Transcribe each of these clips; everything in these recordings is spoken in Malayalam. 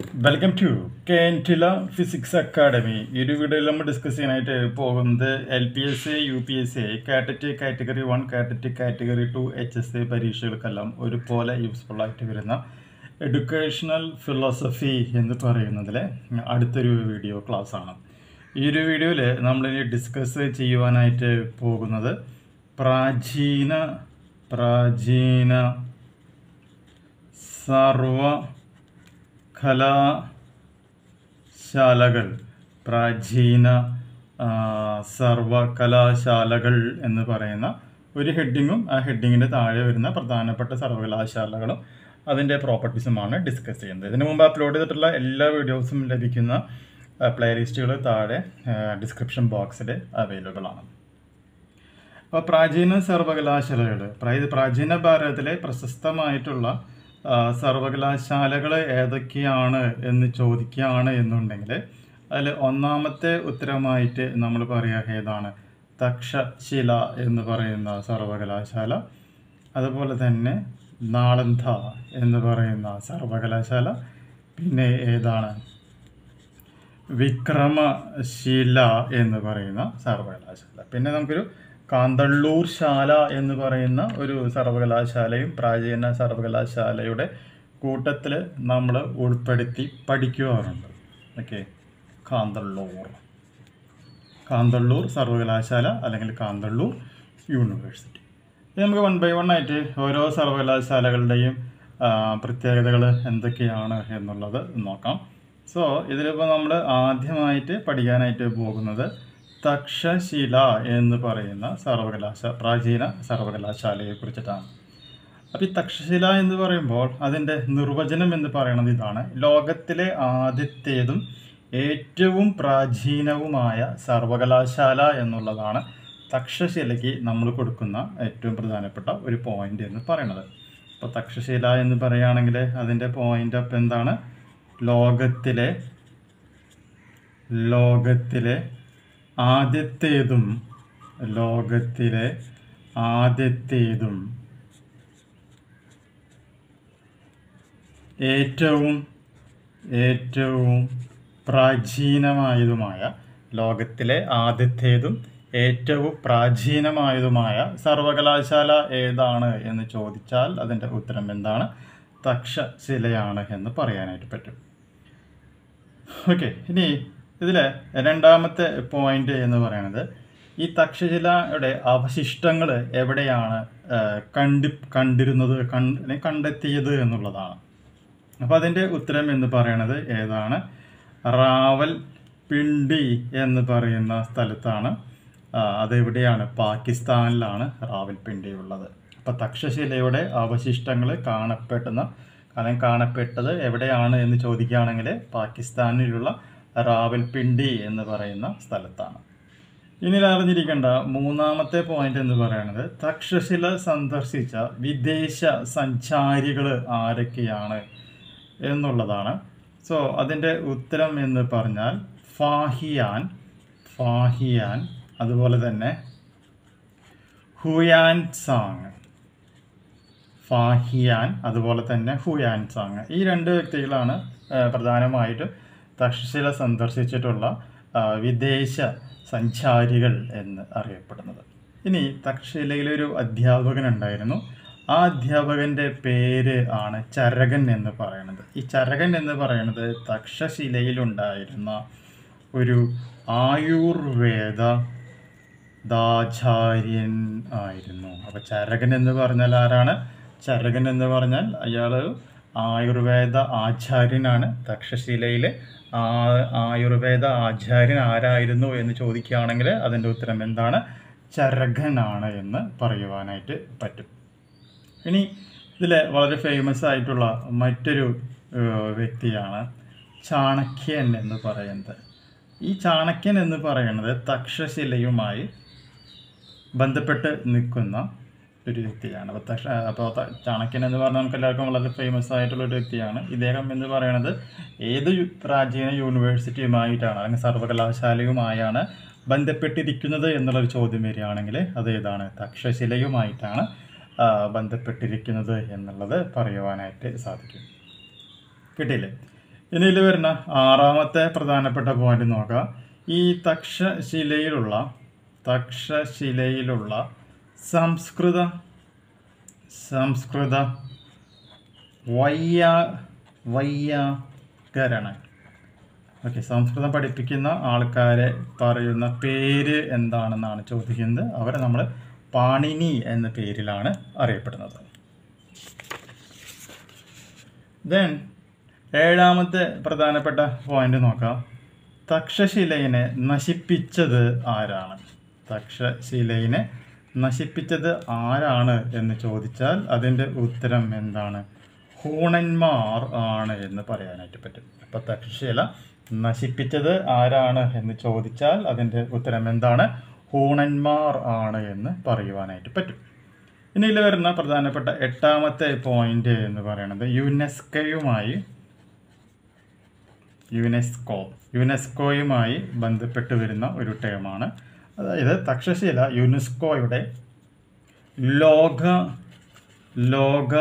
വെൽക്കം ടു കേൻറ്റില ഫിസിക്സ് അക്കാഡമി ഈ ഒരു വീഡിയോയിൽ നമ്മൾ ഡിസ്കസ് ചെയ്യാനായിട്ട് പോകുന്നത് L P S A U P S A കാറ്ററ്റ് കാറ്റഗറി വൺ കാറ്ററ്റ് category two H S A പരീക്ഷകൾക്കെല്ലാം ഒരുപോലെ യൂസ്ഫുൾ ആയിട്ട് വരുന്ന എഡ്യൂക്കേഷണൽ ഫിലോസഫി എന്ന് പറയുന്നതിലെ അടുത്തൊരു വീഡിയോ ക്ലാസ് ആണ് ഈ ഒരു വീഡിയോയിൽ നമ്മളിനി ഡിസ്കസ് ചെയ്യുവാനായിട്ട് പോകുന്നത് പ്രാചീന പ്രാചീന സർവ കലാശാലകൾ പ്രാചീന ആ, സർവകലാശാലകൾ എന്ന് പറയുന്ന ഒരു ഹെഡിങ്ങും ആ ഹെഡിങ്ങിൻ്റെ താഴെ വരുന്ന പ്രധാനപ്പെട്ട സർവകലാശാലകളും അതിൻ്റെ പ്രോപ്പർട്ടീസുമാണ് ഡിസ്കസ് ചെയ്യുന്നത് ഇതിനു മുമ്പ് അപ്ലോഡ് ചെയ്തിട്ടുള്ള എല്ലാ വീഡിയോസും ലഭിക്കുന്ന പ്ലേലിസ്റ്റുകൾ താഴെ ഡിസ്ക്രിപ്ഷൻ ബോക്സിൽ അവൈലബിൾ ആണ് അപ്പോൾ പ്രാചീന സർവകലാശാലകൾ പ്രായ- പ്രാചീന ഭാരതത്തിലെ പ്രശസ്തമായിട്ടുള്ള ആ, സർവകലാശാലകൾ ഏതൊക്കെയാണ് എന്ന് ചോദിക്കുകയാണ് എന്നുണ്ടെങ്കിൽ അതിൽ ഒന്നാമത്തെ ഉത്തരമായിട്ട് നമ്മൾ പറയുക ഏതാണ് തക്ഷശില എന്ന് പറയുന്ന സർവകലാശാല അതുപോലെ തന്നെ നാളന്ത എന്ന് പറയുന്ന സർവകലാശാല പിന്നെ ഏതാണ് വിക്രമശീല എന്ന് പറയുന്ന സർവകലാശാല പിന്നെ നമുക്കൊരു കാന്തള്ളൂർ ശാല എന്ന് പറയുന്ന ഒരു സർവകലാശാലയും പ്രാചീന സർവകലാശാലയുടെ കൂട്ടത്തിൽ നമ്മൾ ഉൾപ്പെടുത്തി പഠിക്കുവാറുണ്ട് ഓക്കെ കാന്തള്ളൂർ കാന്തള്ളൂർ സർവകലാശാല അല്ലെങ്കിൽ കാന്തള്ളൂർ യൂണിവേഴ്സിറ്റി ഇനി നമുക്ക് വൺ ബൈ വൺ ആയിട്ട് ഓരോ സർവകലാശാലകളുടെയും പ്രത്യേകതകൾ എന്തൊക്കെയാണ് എന്നുള്ളത് നോക്കാം സോ ഇതിലിപ്പോൾ നമ്മൾ ആദ്യമായിട്ട് പഠിക്കാനായിട്ട് പോകുന്നത് തക്ഷശില എന്ന് പറയുന്ന സർവകലാശാല പ്രാചീന സർവകലാശാലയെ കുറിച്ചിട്ടാണ് അപ്പോൾ ഈ തക്ഷശില എന്ന് പറയുമ്പോൾ അതിൻ്റെ നിർവചനം എന്ന് പറയുന്നത് ഇതാണ് ലോകത്തിലെ ആദ്യത്തേതും ഏറ്റവും പ്രാചീനവുമായ സർവകലാശാല എന്നുള്ളതാണ് തക്ഷശിലയ്ക്ക് നമ്മൾ കൊടുക്കുന്ന ഏറ്റവും പ്രധാനപ്പെട്ട ഒരു പോയിന്റ് എന്ന് പറയുന്നത് അപ്പോൾ തക്ഷശില എന്ന് പറയുകയാണെങ്കിൽ അതിൻ്റെ പോയിന്റ് അപ്പം എന്താണ് ലോകത്തിലെ ലോകത്തിലെ ആദ്യത്തേതും ലോകത്തിലെ ആദ്യത്തേതും ഏറ്റവും ഏറ്റവും പ്രാചീനമായതുമായ ലോകത്തിലെ ആദ്യത്തേതും ഏറ്റവും പ്രാചീനമായതുമായ സർവകലാശാല ഏതാണ് എന്ന് ചോദിച്ചാൽ അതിൻ്റെ ഉത്തരം എന്താണ് തക്ഷശിലയാണ് എന്ന് പറയാനായിട്ട് പറ്റും ഓക്കെ ഇനി ഇതിലെ രണ്ടാമത്തെ പോയിന്റ് എന്ന് പറയുന്നത് ഈ തക്ഷശിലയുടെ അവശിഷ്ടങ്ങൾ എവിടെയാണ് ആ, കണ്ടി കണ്ടിരുന്നത് കണ്ട് അല്ലെങ്കിൽ കണ്ടെത്തിയത് എന്നുള്ളതാണ് അപ്പോൾ അതിൻ്റെ ഉത്തരം എന്ന് പറയുന്നത് ഏതാണ് റാവൽ പിണ്ടി എന്ന് പറയുന്ന സ്ഥലത്താണ് ആ, അതെവിടെയാണ് പാകിസ്ഥാനിലാണ് റാവൽപിണ്ടി ഉള്ളത് അപ്പോൾ തക്ഷശിലയുടെ അവശിഷ്ടങ്ങൾ കാണപ്പെടുന്ന അല്ലെങ്കിൽ കാണപ്പെട്ടത് എവിടെയാണ് എന്ന് ചോദിക്കുകയാണെങ്കിൽ പാകിസ്ഥാനിലുള്ള റാവൽപിണ്ടി എന്ന് പറയുന്ന സ്ഥലത്താണ് ഇനി അറിഞ്ഞിരിക്കേണ്ട മൂന്നാമത്തെ പോയിന്റ് എന്ന് പറയുന്നത് തക്ഷശില സന്ദർശിച്ച വിദേശ സഞ്ചാരികൾ ആരൊക്കെയാണ് എന്നുള്ളതാണ് സോ അതിൻ്റെ ഉത്തരം എന്ന് പറഞ്ഞാൽ ഫാഹിയാൻ ഫാഹിയാൻ അതുപോലെ തന്നെ ഹുയാൻ സാങ് ഫാഹിയാൻ അതുപോലെ തന്നെ ഹുയാൻ സാങ് ഈ രണ്ട് വ്യക്തികളാണ് ആ, പ്രധാനമായിട്ടും തക്ഷശില സന്ദർശിച്ചിട്ടുള്ള ആ, വിദേശ സഞ്ചാരികൾ എന്ന് അറിയപ്പെടുന്നത് ഇനി തക്ഷശിലയിലൊരു അധ്യാപകൻ ഉണ്ടായിരുന്നു ആ അധ്യാപകൻ്റെ പേര് ആണ് ചരകൻ എന്ന് പറയുന്നത് ഈ ചരകൻ എന്ന് പറയുന്നത് തക്ഷശിലയിലുണ്ടായിരുന്ന ഒരു ആയുർവേദ ദാചാര്യൻ ആയിരുന്നു അപ്പോൾ ചരകൻ എന്ന് പറഞ്ഞാൽ ആരാണ് ചരകൻ എന്ന് പറഞ്ഞാൽ അയാൾ ആയുർവേദ ആചാര്യനാണ് തക്ഷശിലയിലെ ആ- ആയുർവേദ ആചാര്യൻ ആരായിരുന്നു എന്ന് ചോദിക്കുകയാണെങ്കിൽ അതിൻ്റെ ഉത്തരം എന്താണ് ചരകനാണ് എന്ന് പറയുവാനായിട്ട് പറ്റും ഇനി ഇതിൽ വളരെ ഫേമസ് ആയിട്ടുള്ള മറ്റൊരു ഏഹ്, വ്യക്തിയാണ് ചാണക്യൻ എന്ന് പറയുന്നത് ഈ ചാണക്യൻ എന്ന് പറയുന്നത് തക്ഷശിലയുമായി ബന്ധപ്പെട്ട് നിൽക്കുന്ന ഒരു വ്യക്തിയാണ് അപ്പോൾ തക്ഷ അപ്പോൾ ത- ചാണക്യൻ എന്ന് പറഞ്ഞാൽ നമുക്ക് എല്ലാവർക്കും വളരെ ഫേമസ് ആയിട്ടുള്ള ഒരു വ്യക്തിയാണ് ഇദ്ദേഹം എന്ന് പറയുന്നത് ഏത് യു- പ്രാചീന യൂണിവേഴ്സിറ്റിയുമായിട്ടാണ് അല്ലെങ്കിൽ സർവകലാശാലയുമായാണ് ബന്ധപ്പെട്ടിരിക്കുന്നത് എന്നുള്ളൊരു ചോദ്യം വരികയാണെങ്കിൽ അത് ഏതാണ് തക്ഷശിലയുമായിട്ടാണ് ആ, ബന്ധപ്പെട്ടിരിക്കുന്നത് എന്നുള്ളത് പറയുവാനായിട്ട് സാധിക്കും കിട്ടിയില്ലേ ഇനി ഇതിൽ വരുന്ന ആറാമത്തെ പ്രധാനപ്പെട്ട പോയിന്റ് നോക്കാം ഈ തക്ഷശിലയിലുള്ള തക്ഷശിലയിലുള്ള സംസ്കൃത സംസ്കൃത വയ്യ വയ്യാകരണം ഓക്കെ സംസ്കൃതം പഠിപ്പിക്കുന്ന ആൾക്കാരെ പറയുന്ന പേര് എന്താണെന്നാണ് ചോദിക്കുന്നത് അവരെ നമ്മൾ പാണിനി എന്ന പേരിലാണ് അറിയപ്പെടുന്നത് ദെൻ ഏഴാമത്തെ പ്രധാനപ്പെട്ട പോയിന്റ് നോക്കാം തക്ഷശിലയിനെ നശിപ്പിച്ചത് ആരാണ് തക്ഷശിലയിനെ നശിപ്പിച്ചത് ആരാണ് എന്ന് ചോദിച്ചാൽ അതിൻ്റെ ഉത്തരം എന്താണ് ഹൂണന്മാർ ആണ് എന്ന് പറയാനായിട്ട് പറ്റും അപ്പോൾ തക്ഷശില നശിപ്പിച്ചത് ആരാണ് എന്ന് ചോദിച്ചാൽ അതിൻ്റെ ഉത്തരം എന്താണ് ഹൂണന്മാർ ആണ് എന്ന് പറയുവാനായിട്ട് പറ്റും ഇനി ഇതിൽ വരുന്ന പ്രധാനപ്പെട്ട എട്ടാമത്തെ പോയിന്റ് എന്ന് പറയുന്നത് യുനെസ്കോയുമായി യുനെസ്കോ യുനെസ്കോയുമായി ബന്ധപ്പെട്ട് വരുന്ന ഒരു ടേമാണ് അതായത് തക്ഷശില യുനെസ്കോയുടെ ലോക ലോക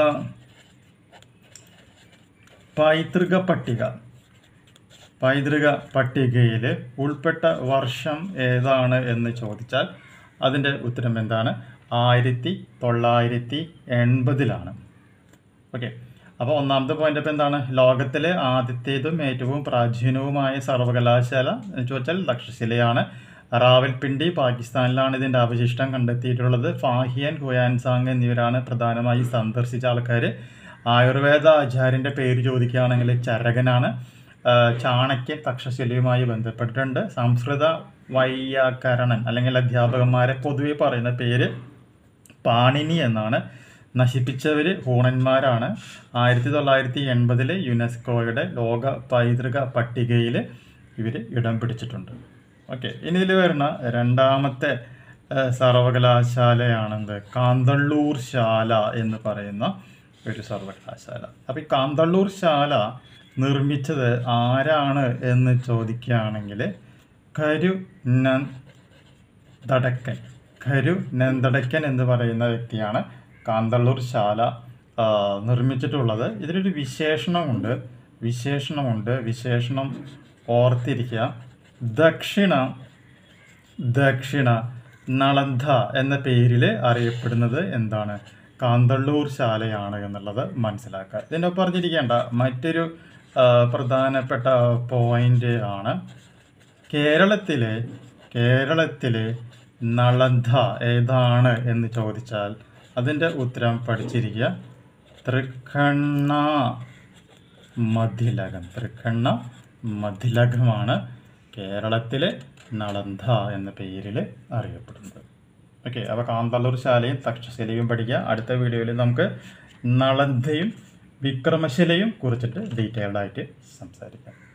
പൈതൃക പട്ടിക പൈതൃക പട്ടികയിൽ ഉൾപ്പെട്ട വർഷം ഏതാണ് എന്ന് ചോദിച്ചാൽ അതിൻ്റെ ഉത്തരം എന്താണ് ആയിരത്തി തൊള്ളായിരത്തി എൺപതിലാണ് ഓക്കെ അപ്പോൾ ഒന്നാമത്തെ പോയിന്റ് അപ്പോൾ എന്താണ് ലോകത്തിലെ ആദ്യത്തേതും ഏറ്റവും പ്രാചീനവുമായ സർവകലാശാല എന്ന് ചോദിച്ചാൽ തക്ഷശിലയാണ് റാവൽപിണ്ടി പാകിസ്ഥാനിലാണ് ഇതിൻ്റെ അവശിഷ്ടം കണ്ടെത്തിയിട്ടുള്ളത് ഫാഹിയൻ ഹുയാൻസാങ് എന്നിവരാണ് പ്രധാനമായി സന്ദർശിച്ച ആൾക്കാർ ആയുർവേദ ആചാര്യൻ്റെ പേര് ചോദിക്കുകയാണെങ്കിൽ ചരകനാണ് ആ, ചാണക്യൻ തക്ഷശിലയുമായി ബന്ധപ്പെട്ടിട്ടുണ്ട് സംസ്കൃത വൈയാകരണൻ അല്ലെങ്കിൽ അധ്യാപകന്മാരെ പൊതുവെ പറയുന്ന പേര് പാണിനി എന്നാണ് നശിപ്പിച്ചവർ ഹൂണന്മാരാണ് ആയിരത്തി തൊള്ളായിരത്തി എൺപതിൽ യുനെസ്കോയുടെ ലോക പൈതൃക പട്ടികയിൽ ഇവർ ഇടം പിടിച്ചിട്ടുണ്ട് ഓക്കെ ഇനി ഇതിൽ വരുന്ന രണ്ടാമത്തെ ഏഹ്, സർവകലാശാലയാണെന്ത് കാന്തള്ളൂർ ശാല എന്ന് പറയുന്ന ഒരു സർവകലാശാല അപ്പോൾ ഈ കാന്തള്ളൂർ ശാല നിർമ്മിച്ചത് ആരാണ് എന്ന് ചോദിക്കുകയാണെങ്കിൽ കരു ദടക്കൻ ഖരു നന്ദടക്കൻ എന്ന് പറയുന്ന വ്യക്തിയാണ് കാന്തള്ളൂർ ശാല ആ, നിർമ്മിച്ചിട്ടുള്ളത് ഇതിലൊരു വിശേഷണമുണ്ട് വിശേഷണമുണ്ട് വിശേഷണം ഓർത്തിരിക്കുക ദക്ഷിണ ദക്ഷിണ നളന്ദ എന്ന പേരിൽ അറിയപ്പെടുന്നത് എന്താണ് കാന്തള്ളൂർ ശാലയാണ് എന്നുള്ളത് മനസ്സിലാക്കുക ഇതിൻ്റെ ഒപ്പം പറഞ്ഞിരിക്കേണ്ട മറ്റൊരു ആ, പ്രധാനപ്പെട്ട പോയിന്റ് ആണ് കേരളത്തിലെ കേരളത്തിലെ നളന്ദ ഏതാണ് എന്ന് ചോദിച്ചാൽ അതിൻ്റെ ഉത്തരം പഠിച്ചിരിക്കുക തൃക്കണ്ണ മധിലകം തൃക്കണ്ണ മധിലകമാണ് കേരളത്തിലെ നളന്ദ എന്ന പേരിൽ അറിയപ്പെടുന്നത് ഓക്കെ അപ്പോൾ കാന്തല്ലൂർ ശാലയും തക്ഷശിലയും പഠിക്കുക അടുത്ത വീഡിയോയിൽ നമുക്ക് നളന്ദയും വിക്രമശിലയും കുറിച്ചിട്ട് ഡീറ്റെയിൽഡ് ആയിട്ട് സംസാരിക്കാം